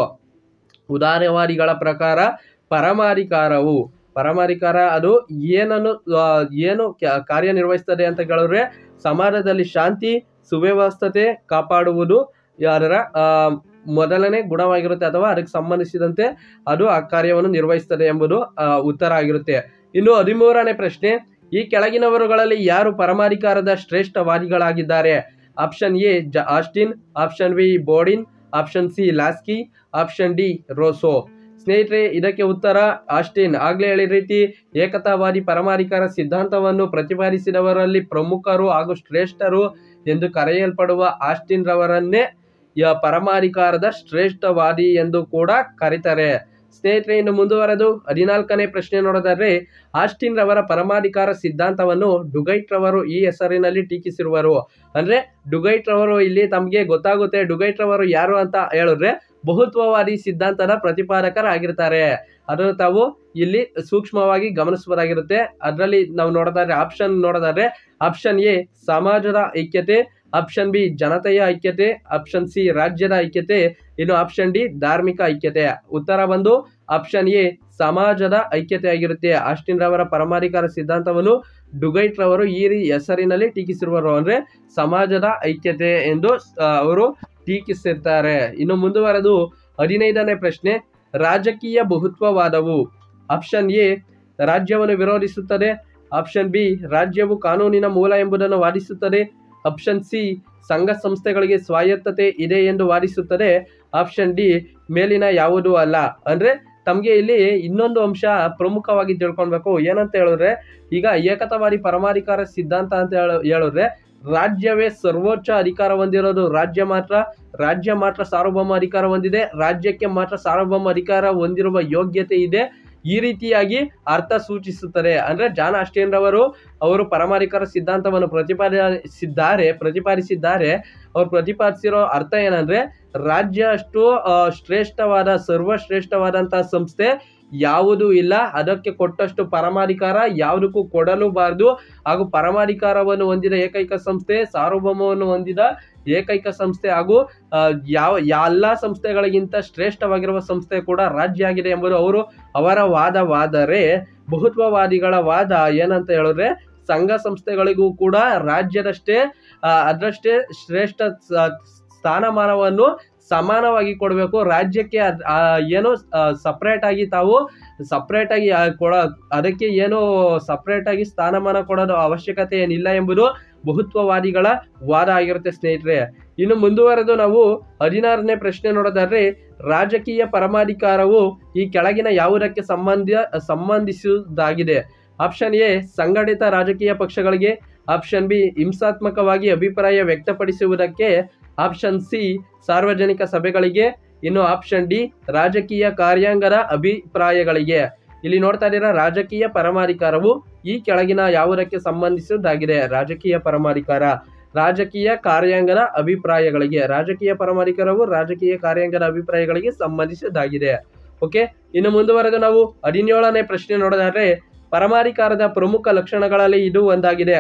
ಉದಾರವಾದಿಗಳ ಪ್ರಕಾರ ಪರಮಾಧಿಕಾರವು ಪರಮಾಧಿಕಾರ ಅದು ಏನನ್ನು ಆ, ಏನು ಕ್ಯಾ- ಕಾರ್ಯನಿರ್ವಹಿಸ್ತದೆ ಅಂತ ಕೇಳಿದ್ರೆ ಸಮಾಜದಲ್ಲಿ ಶಾಂತಿ ಸುವ್ಯವಸ್ಥತೆ ಕಾಪಾಡುವುದು ಅದರ ಆ, ಮೊದಲನೇ ಗುಣವಾಗಿರುತ್ತೆ ಅಥವಾ ಅದಕ್ಕೆ ಸಂಬಂಧಿಸಿದಂತೆ ಅದು ಆ ಕಾರ್ಯವನ್ನು ನಿರ್ವಹಿಸ್ತದೆ ಎಂಬುದು ಆ, ಉತ್ತರ ಆಗಿರುತ್ತೆ ಇನ್ನು ಹದಿಮೂರನೇ ಪ್ರಶ್ನೆ ಈ ಕೆಳಗಿನವರುಗಳಲ್ಲಿ ಯಾರು ಪರಮಾಧಿಕಾರದ ಶ್ರೇಷ್ಠವಾದಿಗಳಾಗಿದ್ದಾರೆ ಆಪ್ಷನ್ ಎ ಜ Austin option B Bodin option C Laski option D Rousseau ಸ್ನೇಹಿತರೆ ಇದಕ್ಕೆ ಉತ್ತರ ಆಸ್ಟಿನ್ ಆಗ್ಲೇ ಹೇಳಿದ ರೀತಿ ಏಕತಾವಾದಿ ಪರಮಾಧಿಕಾರ ಸಿದ್ಧಾಂತವನ್ನು ಪ್ರತಿಪಾದಿಸಿದವರಲ್ಲಿ ಪ್ರಮುಖರು ಹಾಗೂ ಶ್ರೇಷ್ಠರು ಎಂದು ಕರೆಯಲ್ಪಡುವ ಆಸ್ಟಿನ್ ರವರನ್ನೇ ಯ ಪರಮಾಧಿಕಾರದ ಶ್ರೇಷ್ಠವಾದಿ ಎಂದು ಕೂಡ ಕರೀತಾರೆ ಸ್ನೇಹಿತರೆ ಇನ್ನು ಮುಂದುವರೆದು ಹದಿನಾಲ್ಕನೇ ಪ್ರಶ್ನೆ ನೋಡೋದಾದ್ರೆ ಆಸ್ಟಿನ್ ರವರ ಪರಮಾಧಿಕಾರ ಸಿದ್ಧಾಂತವನ್ನು ಡುಗೈಟ್ ರವರು ಈ ಹೆಸರಿನಲ್ಲಿ ಟೀಕಿಸಿರುವರು ಅಂದ್ರೆ ಡುಗೈಟ್ ರವರು ಇಲ್ಲಿ ತಮಗೆ ಗೊತ್ತಾಗುತ್ತೆ ಡುಗೈಟ್ ರವರು ಯಾರು ಅಂತ ಹೇಳಿದ್ರೆ ಬಹುತ್ವವಾದಿ ಸಿದ್ಧಾಂತದ ಪ್ರತಿಪಾದಕರಾಗಿರ್ತಾರೆ ಅದನ್ನು ತಾವು ಇಲ್ಲಿ ಸೂಕ್ಷ್ಮವಾಗಿ ಗಮನಿಸಬಹುದಾಗಿರುತ್ತೆ ಅದರಲ್ಲಿ ನಾವು ನೋಡೋದಾದ್ರೆ ಆಪ್ಷನ್ ನೋಡೋದಾದ್ರೆ ಆಪ್ಷನ್ ಎ ಸಮಾಜದ ಐಕ್ಯತೆ ಆಪ್ಷನ್ ಬಿ ಜನತೆಯ ಐಕ್ಯತೆ ಆಪ್ಷನ್ ಸಿ ರಾಜ್ಯದ ಐಕ್ಯತೆ ಇನ್ನು ಆಪ್ಷನ್ ಡಿ ಧಾರ್ಮಿಕ ಐಕ್ಯತೆ ಉತ್ತರ ಬಂದು ಆಪ್ಷನ್ ಎ ಸಮಾಜದ ಐಕ್ಯತೆ ಆಗಿರುತ್ತೆ ಆಸ್ಟಿನ್ ರವರ ಪರಮಾಧಿಕಾರ ಸಿದ್ಧಾಂತವನ್ನು ಡುಗೈಟ್ ರವರು ಈ ರೀ ಹೆಸರಿನಲ್ಲಿ ಟೀಕಿಸಿರುವರು ಅಂದ್ರೆ ಸಮಾಜದ ಐಕ್ಯತೆ ಎಂದು ಆ, ಅವರು ಟೀಕಿಸಿರ್ತಾರೆ ಇನ್ನು ಮುಂದುವರೆದು ಹದಿನೈದನೇ ಪ್ರಶ್ನೆ ರಾಜಕೀಯ ಬಹುತ್ವವಾದವು ಆಪ್ಷನ್ ಎ ರಾಜ್ಯವನ್ನು ವಿರೋಧಿಸುತ್ತದೆ ಆಪ್ಷನ್ ಬಿ ರಾಜ್ಯವು ಕಾನೂನಿನ ಮೂಲ ಎಂಬುದನ್ನು ವಾದಿಸುತ್ತದೆ ಆಪ್ಷನ್ ಸಿ ಸಂಘ ಸಂಸ್ಥೆಗಳಿಗೆ ಸ್ವಾಯತ್ತತೆ ಇದೆ ಎಂದು ವಾದಿಸುತ್ತದೆ ಆಪ್ಷನ್ ಡಿ ಮೇಲಿನ ಯಾವುದೂ ಅಲ್ಲ ಅಂದ್ರೆ ತಮಗೆ ಇಲ್ಲಿ ಇನ್ನೊಂದು ಅಂಶ ಪ್ರಮುಖವಾಗಿ ತಿಳ್ಕೊಳ್ಬೇಕು ಏನಂತ ಹೇಳಿದ್ರೆ ಈಗ ಏಕತಾವಾದಿ ಪರಮಾಧಿಕಾರ ಸಿದ್ಧಾಂತ ಅಂತ ಹೇಳ ಹೇಳಿದ್ರೆ ರಾಜ್ಯವೇ ಸರ್ವೋಚ್ಚ ಅಧಿಕಾರ ಹೊಂದಿರೋದು ರಾಜ್ಯ ಮಾತ್ರ ರಾಜ್ಯ ಮಾತ್ರ ಸಾರ್ವಭೌಮ ಅಧಿಕಾರ ಹೊಂದಿದೆ ರಾಜ್ಯಕ್ಕೆ ಮಾತ್ರ ಸಾರ್ವಭೌಮ ಅಧಿಕಾರ ಹೊಂದಿರುವ ಯೋಗ್ಯತೆ ಇದೆ ಈ ರೀತಿಯಾಗಿ ಅರ್ಥ ಸೂಚಿಸುತ್ತದೆ ಅಂದ್ರೆ ಜಾನ್ ಆಸ್ಟಿನ್ ರವರು ಅವರು ಪರಮಾಧಿಕಾರ ಸಿದ್ಧಾಂತವನ್ನು ಪ್ರತಿಪಾದಿಸಿದ್ದಾರೆ ಪ್ರತಿಪಾದಿಸಿದ್ದಾರೆ ಅವ್ರು ಪ್ರತಿಪಾದಿಸಿರೋ ಅರ್ಥ ಏನಂದ್ರೆ ರಾಜ್ಯ ಅಷ್ಟು ಆ, ಶ್ರೇಷ್ಠವಾದ ಸರ್ವಶ್ರೇಷ್ಠವಾದಂತಹ ಸಂಸ್ಥೆ ಯಾವುದೂ ಇಲ್ಲ ಅದಕ್ಕೆ ಕೊಟ್ಟಷ್ಟು ಪರಮಾಧಿಕಾರ ಯಾವುದಕ್ಕೂ ಕೊಡಲೂಬಾರದು ಹಾಗೂ ಪರಮಾಧಿಕಾರವನ್ನು ಹೊಂದಿದ ಏಕೈಕ ಸಂಸ್ಥೆ ಸಾರ್ವಭೌಮವನ್ನು ಹೊಂದಿದ ಏಕೈಕ ಸಂಸ್ಥೆ ಹಾಗೂ ಆ, ಯಾವ ಎಲ್ಲ ಸಂಸ್ಥೆಗಳಿಗಿಂತ ಶ್ರೇಷ್ಠವಾಗಿರುವ ಸಂಸ್ಥೆ ಕೂಡ ರಾಜ್ಯ ಆಗಿದೆ ಎಂಬುದು ಅವರು ಅವರ ವಾದವಾದರೆ ಬಹುತ್ವವಾದಿಗಳ ವಾದ ಏನಂತ ಹೇಳಿದ್ರೆ ಸಂಘ ಸಂಸ್ಥೆಗಳಿಗೂ ಕೂಡ ರಾಜ್ಯದಷ್ಟೇ ಆ, ಅದರಷ್ಟೇ ಶ್ರೇಷ್ಠ ಸ- ಸ್ಥಾನಮಾನವನ್ನು ಸಮಾನವಾಗಿ ಕೊಡಬೇಕು ರಾಜ್ಯಕ್ಕೆ ಅದ್- ಆ, ಏನೋ ಸಪ್ರೇಟ್ ಆಗಿ ತಾವು ಸಪ್ರೇಟ್ ಆಗಿ ಆ, ಕೊಡ ಅದಕ್ಕೆ ಏನು ಸಪ್ರೇಟ್ ಆಗಿ ಸ್ಥಾನಮಾನ ಕೊಡೋದು ಅವಶ್ಯಕತೆ ಏನಿಲ್ಲ ಎಂಬುದು ಬಹುತ್ವವಾದಿಗಳ ವಾದ ಆಗಿರುತ್ತೆ ಸ್ನೇಹಿತರೆ ಇನ್ನು ಮುಂದುವರೆದು ನಾವು ಹದಿನಾರನೇ ಪ್ರಶ್ನೆ ನೋಡೋದಾದ್ರೆ ರಾಜಕೀಯ ಪರಮಾಧಿಕಾರವು ಈ ಕೆಳಗಿನ ಯಾವುದಕ್ಕೆ ಸಂಬಂಧ ಸಂಬಂಧಿಸುವುದಾಗಿದೆ ಆಪ್ಷನ್ ಎ ಸಂಘಟಿತ ರಾಜಕೀಯ ಪಕ್ಷಗಳಿಗೆ ಆಪ್ಷನ್ ಬಿ ಹಿಂಸಾತ್ಮಕವಾಗಿ ಅಭಿಪ್ರಾಯ ವ್ಯಕ್ತಪಡಿಸುವುದಕ್ಕೆ ಆಪ್ಷನ್ ಸಿ ಸಾರ್ವಜನಿಕ ಸಭೆಗಳಿಗೆ ಇನ್ನು ಆಪ್ಷನ್ ಡಿ ರಾಜಕೀಯ ಕಾರ್ಯಾಂಗದ ಅಭಿಪ್ರಾಯಗಳಿಗೆ ಇಲ್ಲಿ ನೋಡ್ತಾ ಇದ್ದೀರಾ ರಾಜಕೀಯ ಪರಮಾಧಿಕಾರವು ಈ ಕೆಳಗಿನ ಯಾವುದಕ್ಕೆ ಸಂಬಂಧಿಸುವುದಾಗಿದೆ ರಾಜಕೀಯ ಪರಮಾಧಿಕಾರ ರಾಜಕೀಯ ಕಾರ್ಯಾಂಗದ ಅಭಿಪ್ರಾಯಗಳಿಗೆ ರಾಜಕೀಯ ಪರಮಾಧಿಕಾರವು ರಾಜಕೀಯ ಕಾರ್ಯಾಂಗದ ಅಭಿಪ್ರಾಯಗಳಿಗೆ ಸಂಬಂಧಿಸಿದ್ದಾಗಿದೆ ಓಕೆ ಇನ್ನು ಮುಂದುವರೆದು ನಾವು ಹದಿನೇಳನೇ ಪ್ರಶ್ನೆ ನೋಡೋದಾದ್ರೆ ಪರಮಾಧಿಕಾರದ ಪ್ರಮುಖ ಲಕ್ಷಣಗಳಲ್ಲಿ ಇದು ಒಂದಾಗಿದೆ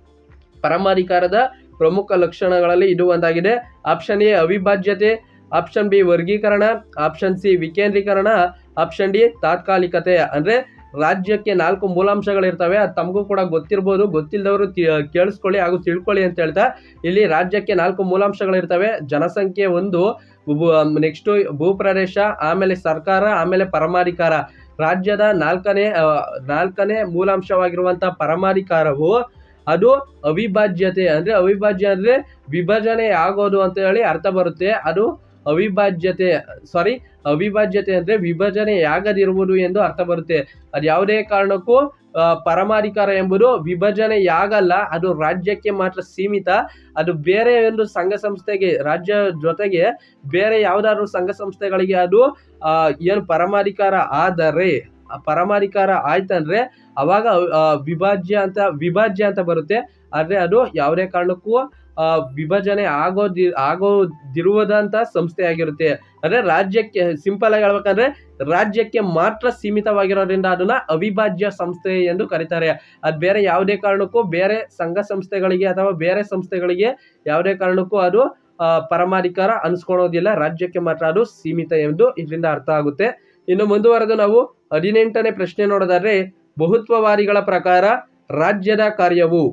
ಪರಮಾಧಿಕಾರದ ಪ್ರಮುಖ ಲಕ್ಷಣಗಳಲ್ಲಿ ಇದು ಒಂದಾಗಿದೆ ಆಪ್ಷನ್ ಎ ಅವಿಭಾಜ್ಯತೆ ಆಪ್ಷನ್ ಬಿ ವರ್ಗೀಕರಣ ಆಪ್ಷನ್ ಸಿ ವಿಕೇಂದ್ರೀಕರಣ ಆಪ್ಷನ್ ಡಿ ತಾತ್ಕಾಲಿಕತೆ ಅಂದ್ರೆ ರಾಜ್ಯಕ್ಕೆ ನಾಲ್ಕು ಮೂಲಾಂಶಗಳಿರ್ತವೆ ಅದು ತಮಗೂ ಕೂಡ ಗೊತ್ತಿರ್ಬೋದು ಗೊತ್ತಿಲ್ಲದವರು ಕೇಳಿಸ್ಕೊಳ್ಳಿ ಹಾಗೂ ತಿಳ್ಕೊಳ್ಳಿ ಅಂತ ಹೇಳ್ತಾ ಇಲ್ಲಿ ರಾಜ್ಯಕ್ಕೆ ನಾಲ್ಕು ಮೂಲಾಂಶಗಳಿರ್ತವೆ ಜನಸಂಖ್ಯೆ ಒಂದು ನೆಕ್ಸ್ಟು ಭೂಪ್ರದೇಶ ಆಮೇಲೆ ಸರ್ಕಾರ ಆಮೇಲೆ ಪರಮಾಧಿಕಾರ ರಾಜ್ಯದ ನಾಲ್ಕನೇ ಆ, ನಾಲ್ಕನೇ ಮೂಲಾಂಶವಾಗಿರುವಂತಹ ಪರಮಾಧಿಕಾರವು ಅದು ಅವಿಭಾಜ್ಯತೆ ಅಂದ್ರೆ ಅವಿಭಾಜ್ಯ ಅಂದ್ರೆ ವಿಭಜನೆ ಆಗೋದು ಅಂತ ಹೇಳಿ ಅರ್ಥ ಬರುತ್ತೆ ಅದು ಅವಿಭಾಜ್ಯತೆ ಸಾರಿ ಅವಿಭಾಜ್ಯತೆ ಅಂದ್ರೆ ವಿಭಜನೆಯಾಗದಿರುವುದು ಎಂದು ಅರ್ಥ ಬರುತ್ತೆ ಅದು ಯಾವುದೇ ಕಾರಣಕ್ಕೂ ಆ, ಪರಮಾಧಿಕಾರ ಎಂಬುದು ವಿಭಜನೆಯಾಗಲ್ಲ ಅದು ರಾಜ್ಯಕ್ಕೆ ಮಾತ್ರ ಸೀಮಿತ ಅದು ಬೇರೆ ಒಂದು ಸಂಘ ಸಂಸ್ಥೆಗೆ ರಾಜ್ಯ ಜೊತೆಗೆ ಬೇರೆ ಯಾವ್ದಾದ್ರು ಸಂಘ ಸಂಸ್ಥೆಗಳಿಗೆ ಅದು ಆ, ಏನು ಪರಮಾಧಿಕಾರ ಆದರೆ ಆ ಪರಮಾಧಿಕಾರ ಆಯ್ತಂದ್ರೆ ಅವಾಗ ಆ, ವಿಭಾಜ್ಯ ಅಂತ ವಿಭಾಜ್ಯ ಅಂತ ಬರುತ್ತೆ ಆದ್ರೆ ಅದು ಯಾವುದೇ ಕಾರಣಕ್ಕೂ ಆ, ವಿಭಜನೆ ಆಗೋದಿ ಆಗೋದಿರುವುದಂತ ಸಂಸ್ಥೆ ಆಗಿರುತ್ತೆ ಅಂದ್ರೆ ರಾಜ್ಯಕ್ಕೆ ಸಿಂಪಲ್ ಆಗಿ ಹೇಳ್ಬೇಕಂದ್ರೆ ರಾಜ್ಯಕ್ಕೆ ಮಾತ್ರ ಸೀಮಿತವಾಗಿರೋದ್ರಿಂದ ಅದನ್ನ ಅವಿಭಾಜ್ಯ ಸಂಸ್ಥೆ ಎಂದು ಕರೀತಾರೆ ಅದು ಬೇರೆ ಯಾವುದೇ ಕಾರಣಕ್ಕೂ ಬೇರೆ ಸಂಘ ಸಂಸ್ಥೆಗಳಿಗೆ ಅಥವಾ ಬೇರೆ ಸಂಸ್ಥೆಗಳಿಗೆ ಯಾವುದೇ ಕಾರಣಕ್ಕೂ ಅದು ಆ, ಪರಮಾಧಿಕಾರ ಅನ್ಸ್ಕೊಳೋದಿಲ್ಲ ರಾಜ್ಯಕ್ಕೆ ಮಾತ್ರ ಅದು ಸೀಮಿತ ಎಂದು ಇದರಿಂದ ಅರ್ಥ ಆಗುತ್ತೆ ಇನ್ನು ಮುಂದುವರೆದು ನಾವು ಹದಿನೆಂಟನೇ ಪ್ರಶ್ನೆ ನೋಡೋದಾದ್ರೆ ಬಹುತ್ವವಾದಿಗಳ ಪ್ರಕಾರ ರಾಜ್ಯದ ಕಾರ್ಯವು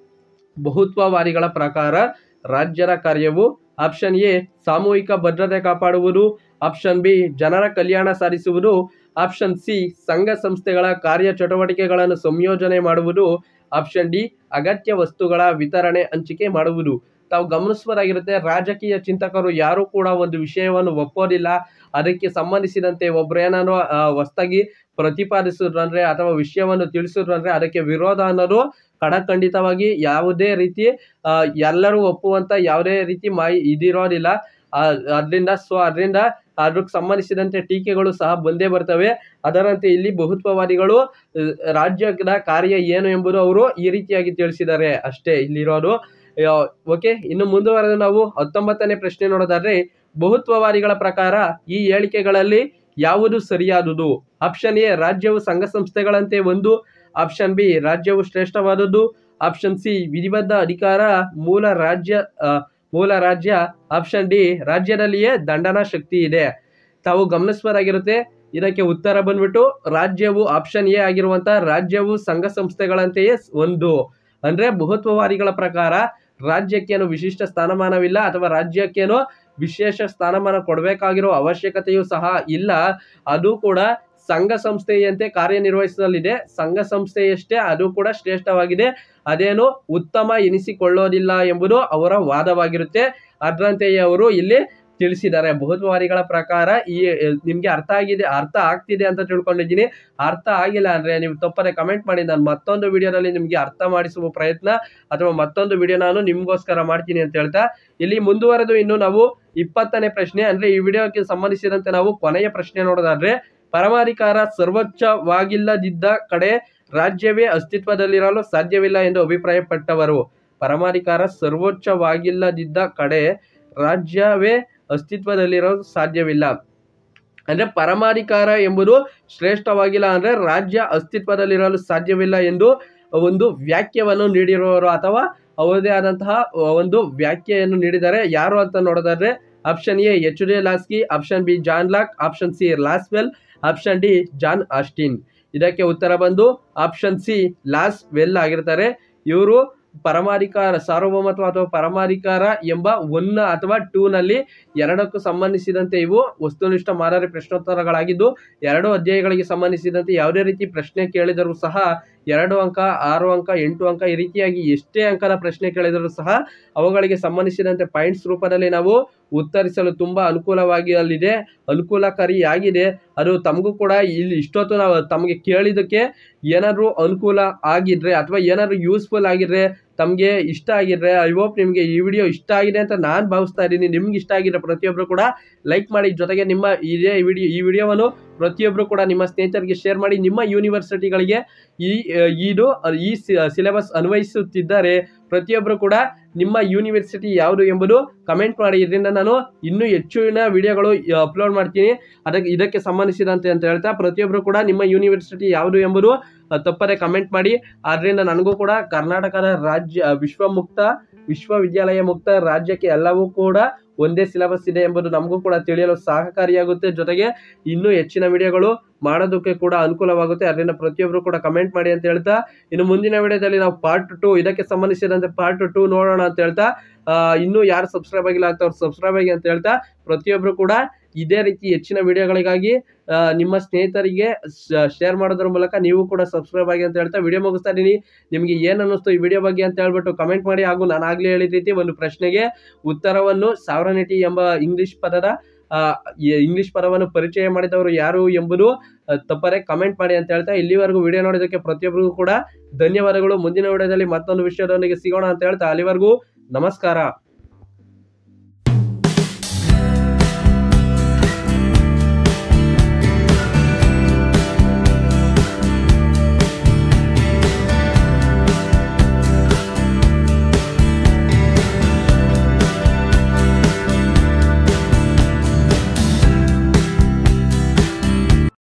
ಬಹುತ್ವವಾದಿಗಳ ಪ್ರಕಾರ ರಾಜ್ಯದ ಕಾರ್ಯವು ಆಪ್ಷನ್ ಎ ಸಾಮೂಹಿಕ ಭದ್ರತೆ ಕಾಪಾಡುವುದು ಆಪ್ಷನ್ ಬಿ ಜನರ ಕಲ್ಯಾಣ ಸಾಧಿಸುವುದು ಆಪ್ಷನ್ ಸಿ ಸಂಘ ಸಂಸ್ಥೆಗಳ ಕಾರ್ಯ ಚಟುವಟಿಕೆಗಳನ್ನು ಸಂಯೋಜನೆ ಮಾಡುವುದು ಆಪ್ಷನ್ ಡಿ ಅಗತ್ಯ ವಸ್ತುಗಳ ವಿತರಣೆ ಹಂಚಿಕೆ ಮಾಡುವುದು ತಾವು ಗಮನಿಸಬಹುದಾಗಿರುತ್ತೆ ರಾಜಕೀಯ ಚಿಂತಕರು ಯಾರು ಕೂಡ ಒಂದು ವಿಷಯವನ್ನು ಒಪ್ಪೋದಿಲ್ಲ ಅದಕ್ಕೆ ಸಂಬಂಧಿಸಿದಂತೆ ಒಬ್ರು ಏನಾದ್ರು ಹೊಸದಾಗಿ ಪ್ರತಿಪಾದಿಸಿದ್ರು ಅಂದ್ರೆ ಅಥವಾ ವಿಷಯವನ್ನು ತಿಳಿಸಿದ್ರು ಅಂದ್ರೆ ಅದಕ್ಕೆ ವಿರೋಧ ಅನ್ನೋದು ಕಡಖಂಡಿತವಾಗಿ ಯಾವುದೇ ರೀತಿ ಆ, ಎಲ್ಲರೂ ಒಪ್ಪುವಂತ ಯಾವುದೇ ರೀತಿ ಮಾಹಿ ಇದಿರೋದಿಲ್ಲ ಅದರಿಂದ ಸೊ ಅದರಿಂದ ಅದಕ್ಕೆ ಸಂಬಂಧಿಸಿದಂತೆ ಟೀಕೆಗಳು ಸಹ ಬಂದೇ ಬರ್ತವೆ ಅದರಂತೆ ಇಲ್ಲಿ ಬಹುತ್ವವಾದಿಗಳು ಆ, ರಾಜ್ಯದ ಕಾರ್ಯ ಏನು ಎಂಬುದು ಅವರು ಈ ರೀತಿಯಾಗಿ ತಿಳಿಸಿದ್ದಾರೆ ಅಷ್ಟೇ ಇಲ್ಲಿರೋದು ಓಕೆ ಇನ್ನು ಮುಂದುವರೆದು ನಾವು ಹತ್ತೊಂಬತ್ತನೇ ಪ್ರಶ್ನೆ ನೋಡೋದಾದ್ರೆ ಬಹುತ್ವವಾದಿಗಳ ಪ್ರಕಾರ ಈ ಹೇಳಿಕೆಗಳಲ್ಲಿ ಯಾವುದು ಸರಿಯಾದುದು ಆಪ್ಷನ್ ಎ ರಾಜ್ಯವು ಸಂಘ ಸಂಸ್ಥೆಗಳಂತೆ ಒಂದು ಆಪ್ಷನ್ ಬಿ ರಾಜ್ಯವು ಶ್ರೇಷ್ಠವಾದದ್ದು ಆಪ್ಷನ್ ಸಿ ವಿಧಿಬದ್ಧ ಅಧಿಕಾರ ಮೂಲ ರಾಜ್ಯ ಆ, ಮೂಲ ರಾಜ್ಯ ಆಪ್ಷನ್ ಡಿ ರಾಜ್ಯದಲ್ಲಿಯೇ ದಂಡನಾ ಶಕ್ತಿ ಇದೆ ತಾವು ಗಮನಿಸಬಹುದಾಗಿರುತ್ತೆ ಇದಕ್ಕೆ ಉತ್ತರ ಬಂದ್ಬಿಟ್ಟು ರಾಜ್ಯವು ಆಪ್ಷನ್ ಎ ಆಗಿರುವಂತ ರಾಜ್ಯವು ಸಂಘ ಸಂಸ್ಥೆಗಳಂತೆಯೇ ಒಂದು ಅಂದ್ರೆ ಬಹುತ್ವವಾದಿಗಳ ಪ್ರಕಾರ ರಾಜ್ಯಕ್ಕೇನು ವಿಶಿಷ್ಟ ಸ್ಥಾನಮಾನವಿಲ್ಲ ಅಥವಾ ರಾಜ್ಯಕ್ಕೇನು ವಿಶೇಷ ಸ್ಥಾನಮಾನ ಕೊಡಬೇಕಾಗಿರೋ ಅವಶ್ಯಕತೆಯೂ ಸಹ ಇಲ್ಲ ಅದು ಕೂಡ ಸಂಘ ಸಂಸ್ಥೆಯಂತೆ ಕಾರ್ಯನಿರ್ವಹಿಸಲಿದೆ ಸಂಘ ಸಂಸ್ಥೆಯಷ್ಟೇ ಅದು ಕೂಡ ಶ್ರೇಷ್ಠವಾಗಿದೆ ಅದೇನು ಉತ್ತಮ ಎನಿಸಿಕೊಳ್ಳೋದಿಲ್ಲ ಎಂಬುದು ಅವರ ವಾದವಾಗಿರುತ್ತೆ ಅದರಂತೆಯೇ ಅವರು ಇಲ್ಲಿ ತಿಳಿಸಿದ್ದಾರೆ ಬಹುತ್ವವಾದಿಗಳ ಪ್ರಕಾರ ಈ ನಿಮ್ಗೆ ಅರ್ಥ ಆಗಿದೆ ಅರ್ಥ ಆಗ್ತಿದೆ ಅಂತ ತಿಳ್ಕೊಂಡಿದ್ದೀನಿ ಅರ್ಥ ಆಗಿಲ್ಲ ಅಂದ್ರೆ ನೀವು ತಪ್ಪದೆ ಕಮೆಂಟ್ ಮಾಡಿ ನಾನು ಮತ್ತೊಂದು ವಿಡಿಯೋದಲ್ಲಿ ನಿಮ್ಗೆ ಅರ್ಥ ಮಾಡಿಸುವ ಪ್ರಯತ್ನ ಅಥವಾ ಮತ್ತೊಂದು ವಿಡಿಯೋ ನಾನು ನಿಮ್ಗೋಸ್ಕರ ಮಾಡ್ತೀನಿ ಅಂತ ಹೇಳ್ತಾ ಇಲ್ಲಿ ಮುಂದುವರೆದು ಇನ್ನು ನಾವು ಇಪ್ಪತ್ತನೇ ಪ್ರಶ್ನೆ ಅಂದ್ರೆ ಈ ವಿಡಿಯೋಕ್ಕೆ ಸಂಬಂಧಿಸಿದಂತೆ ನಾವು ಕೊನೆಯ ಪ್ರಶ್ನೆ ನೋಡೋದಾದ್ರೆ ಪರಮಾಧಿಕಾರ ಸರ್ವೋಚ್ಚವಾಗಿಲ್ಲದಿದ್ದ ಕಡೆ ರಾಜ್ಯವೇ ಅಸ್ತಿತ್ವದಲ್ಲಿರಲು ಸಾಧ್ಯವಿಲ್ಲ ಎಂದು ಅಭಿಪ್ರಾಯಪಟ್ಟವರು ಪರಮಾಧಿಕಾರ ಸರ್ವೋಚ್ಚವಾಗಿಲ್ಲದಿದ್ದ ಕಡೆ ರಾಜ್ಯವೇ ಅಸ್ತಿತ್ವದಲ್ಲಿರಲು ಸಾಧ್ಯವಿಲ್ಲ ಅಂದ್ರೆ ಪರಮಾಧಿಕಾರ ಎಂಬುದು ಶ್ರೇಷ್ಠವಾಗಿಲ್ಲ ಅಂದ್ರೆ ರಾಜ್ಯ ಅಸ್ತಿತ್ವದಲ್ಲಿರಲು ಸಾಧ್ಯವಿಲ್ಲ ಎಂದು ಒಂದು ವ್ಯಾಖ್ಯವನ್ನು ನೀಡಿರುವವರು ಅಥವಾ ಅವರದೇ ಆದಂತಹ ಒಂದು ವ್ಯಾಖ್ಯೆಯನ್ನು ನೀಡಿದ್ದಾರೆ ಯಾರು ಅಂತ ನೋಡೋದಾದ್ರೆ option A H D Laski option B John Locke option C Lasswell option D John Austin ಇದಕ್ಕೆ ಉತ್ತರ ಬಂದು ಆಪ್ಷನ್ ಸಿ ಲಾಸ್ ವೆಲ್ ಆಗಿರ್ತಾರೆ ಇವರು ಪರಮಾಧಿಕಾರ ಸಾರ್ವಭೌಮತ್ವ ಅಥವಾ ಪರಮಾಧಿಕಾರ ಎಂಬ ಒನ್ ಅಥವಾ ಟೂ ನಲ್ಲಿ ಎರಡಕ್ಕೂ ಸಂಬಂಧಿಸಿದಂತೆ ಇವು ವಸ್ತುನಿಷ್ಠ ಮಾದರಿ ಪ್ರಶ್ನೋತ್ತರಗಳಾಗಿದ್ದು ಎರಡು ಅಧ್ಯಾಯಗಳಿಗೆ ಸಂಬಂಧಿಸಿದಂತೆ ಯಾವುದೇ ರೀತಿ ಪ್ರಶ್ನೆ ಕೇಳಿದರೂ ಸಹ ಎರಡು ಅಂಕ ಆರು ಅಂಕ ಎಂಟು ಅಂಕ ಈ ರೀತಿಯಾಗಿ ಎಷ್ಟೇ ಅಂಕದ ಪ್ರಶ್ನೆ ಕೇಳಿದರೂ ಸಹ ಅವುಗಳಿಗೆ ಸಂಬಂಧಿಸಿದಂತೆ ಪಾಯಿಂಟ್ಸ್ ರೂಪದಲ್ಲಿ ನಾವು ಉತ್ತರಿಸಲು ತುಂಬಾ ಅನುಕೂಲವಾಗಿ ಅಲ್ಲಿದೆ ಅನುಕೂಲಕಾರಿಯಾಗಿದೆ ಅದು ತಮಗೂ ಕೂಡ ಇಲ್ಲಿ ಇಷ್ಟೊತ್ತು ನಾವು ತಮಗೆ ಕೇಳಿದ್ದಕ್ಕೆ ಏನಾದರೂ ಅನುಕೂಲ ಆಗಿದ್ರೆ ಅಥವಾ ಏನಾದರೂ ಯೂಸ್ಫುಲ್ ಆಗಿದ್ರೆ ತಮಗೆ ಇಷ್ಟ ಆಗಿದ್ರೆ ಐ ಹೋಪ್ ನಿಮಗೆ ಈ ವಿಡಿಯೋ ಇಷ್ಟ ಆಗಿದೆ ಅಂತ ನಾನು ಭಾವಿಸ್ತಾ ಇದ್ದೀನಿ ನಿಮ್ಗೆ ಇಷ್ಟ ಆಗಿದ್ರೆ ಪ್ರತಿಯೊಬ್ಬರು ಕೂಡ ಲೈಕ್ ಮಾಡಿ ಜೊತೆಗೆ ನಿಮ್ಮ ಇದೇ ವಿಡಿಯೋ ಈ ವಿಡಿಯೋವನ್ನು ಪ್ರತಿಯೊಬ್ಬರು ಕೂಡ ನಿಮ್ಮ ಸ್ನೇಹಿತರಿಗೆ ಶೇರ್ ಮಾಡಿ ನಿಮ್ಮ ಯೂನಿವರ್ಸಿಟಿಗಳಿಗೆ ಈ ಆ, ಇದು ಈ ಸಿಲೆಬಸ್ ಅನ್ವಯಿಸುತ್ತಿದ್ದಾರೆ ಪ್ರತಿಯೊಬ್ಬರು ಕೂಡ ನಿಮ್ಮ ಯೂನಿವರ್ಸಿಟಿ ಯಾವುದು ಎಂಬುದು ಕಮೆಂಟ್ ಮಾಡಿ ಇದರಿಂದ ನಾನು ಇನ್ನೂ ಹೆಚ್ಚಿನ ವಿಡಿಯೋಗಳು ಅಪ್ಲೋಡ್ ಮಾಡ್ತೀನಿ ಅದಕ್ಕೆ ಇದಕ್ಕೆ ಸಂಬಂಧಿಸಿದಂತೆ ಅಂತ ಹೇಳ್ತಾ ಪ್ರತಿಯೊಬ್ಬರು ಕೂಡ ನಿಮ್ಮ ಯೂನಿವರ್ಸಿಟಿ ಯಾವುದು ಎಂಬುದು ಆ, ತಪ್ಪದೆ ಕಮೆಂಟ್ ಮಾಡಿ ಆದ್ರಿಂದ ನನಗೂ ಕೂಡ ಕರ್ನಾಟಕದ ರಾಜ್ಯ ವಿಶ್ವ ಮುಕ್ತ ವಿಶ್ವವಿದ್ಯಾಲಯ ಮುಕ್ತ ರಾಜ್ಯಕ್ಕೆ ಎಲ್ಲವೂ ಕೂಡ ಒಂದೇ ಸಿಲೆಬಸ್ ಇದೆ ಎಂಬುದು ನಮಗೂ ಕೂಡ ತಿಳಿಯಲು ಸಹಕಾರಿಯಾಗುತ್ತೆ ಜೊತೆಗೆ ಇನ್ನೂ ಹೆಚ್ಚಿನ ವಿಡಿಯೋಗಳು ಮಾಡೋದಕ್ಕೆ ಕೂಡ ಅನುಕೂಲವಾಗುತ್ತೆ ಅದರಿಂದ ಪ್ರತಿಯೊಬ್ಬರು ಕೂಡ ಕಮೆಂಟ್ ಮಾಡಿ ಅಂತ ಹೇಳ್ತಾ ಇನ್ನು ಮುಂದಿನ ವಿಡಿಯೋದಲ್ಲಿ ನಾವು ಪಾರ್ಟ್ ಟು ಇದಕ್ಕೆ ಸಂಬಂಧಿಸಿದಂತೆ ಪಾರ್ಟ್ ಟು ನೋಡೋಣ ಅಂತ ಹೇಳ್ತಾ ಆ, ಇನ್ನೂ ಯಾರು ಸಬ್ಸ್ಕ್ರೈಬ್ ಆಗಿಲ್ಲ ಅಂತ ಅವ್ರು ಸಬ್ಸ್ಕ್ರೈಬ್ ಆಗಿ ಅಂತ ಹೇಳ್ತಾ ಪ್ರತಿಯೊಬ್ಬರು ಕೂಡ ಇದೇ ರೀತಿ ಹೆಚ್ಚಿನ ವಿಡಿಯೋಗಳಿಗಾಗಿ ಆ, ನಿಮ್ಮ ಸ್ನೇಹಿತರಿಗೆ ಶೇರ್ ಮಾಡೋದ್ರ ಮೂಲಕ ನೀವು ಕೂಡ ಸಬ್ಸ್ಕ್ರೈಬ್ ಆಗಿ ಅಂತ ಹೇಳ್ತಾ ವಿಡಿಯೋ ಮುಗಿಸ್ತಾ ಇದೀನಿ ನಿಮಗೆ ಏನು ಅನ್ನಿಸ್ತು ಈ ವಿಡಿಯೋ ಬಗ್ಗೆ ಅಂತ ಹೇಳ್ಬಿಟ್ಟು ಕಮೆಂಟ್ ಮಾಡಿ ಹಾಗೂ ನಾನು ಆಗ್ಲೇ ಹೇಳಿದ ರೀತಿ ಒಂದು ಪ್ರಶ್ನೆಗೆ ಉತ್ತರವನ್ನು ಸಾವರನಿಟಿ ಎಂಬ ಇಂಗ್ಲಿಷ್ ಪದದ ಆ, ಈ ಇಂಗ್ಲಿಷ್ ಪದವನ್ನು ಪರಿಚಯ ಮಾಡಿದವರು ಯಾರು ಎಂಬುದು ಆ, ತಪ್ಪರೆ ಕಮೆಂಟ್ ಮಾಡಿ ಅಂತ ಹೇಳ್ತಾ ಇಲ್ಲಿವರೆಗೂ ವಿಡಿಯೋ ನೋಡೋದಕ್ಕೆ ಪ್ರತಿಯೊಬ್ಬರಿಗೂ ಕೂಡ ಧನ್ಯವಾದಗಳು ಮುಂದಿನ ವಿಡಿಯೋದಲ್ಲಿ ಮತ್ತೊಂದು ವಿಷಯದೊಂದಿಗೆ ಸಿಗೋಣ ಅಂತ ಹೇಳ್ತಾ ಅಲ್ಲಿವರೆಗೂ ನಮಸ್ಕಾರ